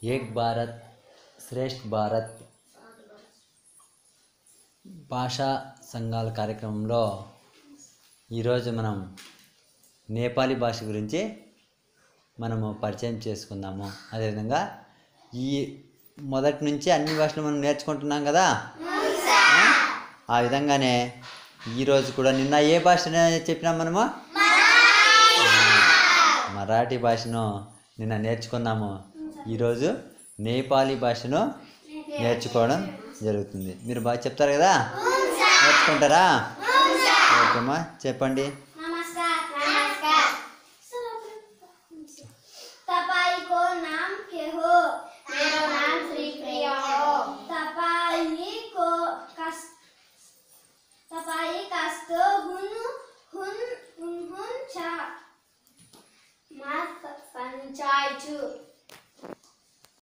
ఏక్ భారత్ శ్రేష్ఠ్ భారత్ భాషా సంఘాల కార్యక్రమంలో ఈరోజు మనం నేపాలీ భాష గురించి మనము పరిచయం చేసుకుందాము అదేవిధంగా ఈ మొదటి నుంచి అన్ని భాషలు మనం నేర్చుకుంటున్నాం కదా ఆ విధంగానే ఈరోజు కూడా నిన్న ఏ భాష చెప్పినాం మనము మరాఠీ భాషను నిన్న నేర్చుకున్నాము ఈరోజు నేపాలీ భాషను నేర్చుకోవడం జరుగుతుంది మీరు బాగా చెప్తారు కదా నేర్చుకుంటారా ఓకేమ్మా చెప్పండి नमस्कार नमस्कार तपाईँको नाम के हो मेरो नाम श्री प्रिया हो तपाईँको कस तपाईँ कस्तो हुनु हुन हुनुहुन्छ म पञ्चायत छु